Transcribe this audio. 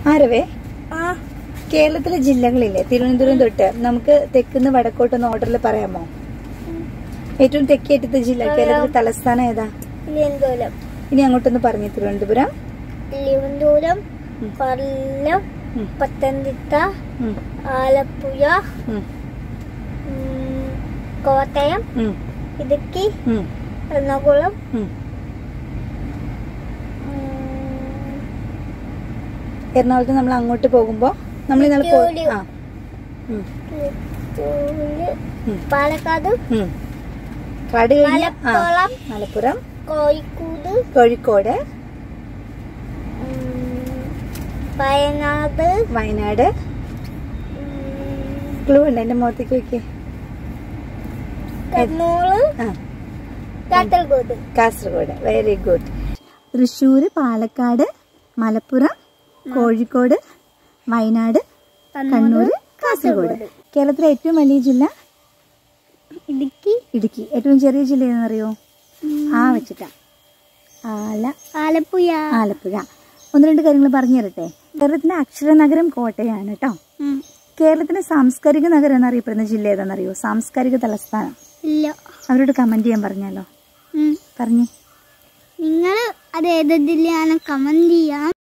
ആരവേ ആ കേരളത്തിലെ ജില്ലകളില്ലേ തിരുവനന്തപുരം തൊട്ട് നമുക്ക് തെക്കുന്ന് വടക്കോട്ടൊന്ന് ഓർഡറിൽ പറയാമോ ഏറ്റവും തെക്കേറ്റത്തെ ജില്ല കേരളത്തിലെ തലസ്ഥാനം ഏതാ തിരുവനന്തപുരം ഇനി അങ്ങോട്ടൊന്ന് പറഞ്ഞു തിരുവനന്തപുരം തിരുവനന്തപുരം ഉം. കൊല്ലം ഉം. പത്തനംതിട്ട ഉം, ആലപ്പുഴ ഉം, ഉം, കോട്ടയം ഉം, ഇടുക്കി ഉം, എറണാകുളം ഉം. ഉം, എറണാകുളത്ത് നമ്മൾ അങ്ങോട്ട് പോകുമ്പോ നമ്മൾ ഇന്നലെ പോ- തൃശ്ശൂര്. ആ ഉം, തൃശ്ശൂര്, ഉം, പാലക്കാട് ഉം. കാട് കഴിഞ്ഞ ആ മലപ്പുറം മലപ്പുറം കോഴിക്കോട് കോഴിക്കോട് ഉം, വയനാട് വയനാട് ഉം, ക്ലൂ ഉണ്ട് എന്റെ മുഖത്തേക്ക് വെക്കേ കണ്ണൂർ ആ കാസർഗോഡ് കാസർഗോഡ് വെരി ഗുഡ് തൃശ്ശൂര് പാലക്കാട് മലപ്പുറം കോഴിക്കോട് വയനാട് കണ്ണൂർ കാസർഗോഡ് കേരളത്തിലെ ഏറ്റവും വലിയ ജില്ല ഇടുക്കി ഇടുക്കി ഏറ്റവും ചെറിയ ജില്ല ഏതെന്നറിയോ ആ വെച്ചിട്ടാ ആല ആലപ്പുഴ ആലപ്പുഴ ഒന്ന് രണ്ട് കാര്യങ്ങൾ പറഞ്ഞു തരട്ടെ കേരളത്തിലെ അക്ഷരനഗരം കോട്ടയാണ് കേട്ടോ ഉം. കേരളത്തിലെ സാംസ്കാരിക നഗരം എന്നറിയപ്പെടുന്ന ജില്ല ഏതാണെന്നറിയോ സാംസ്കാരിക തലസ്ഥാനം ഇല്ല അവരോട് കമന്റ് ചെയ്യാൻ പറഞ്ഞാലോ ഉം. പറഞ്ഞു നിങ്ങൾ അത് ഏത് ജില്ലയാണ് കമന്റ് ചെയ്യാം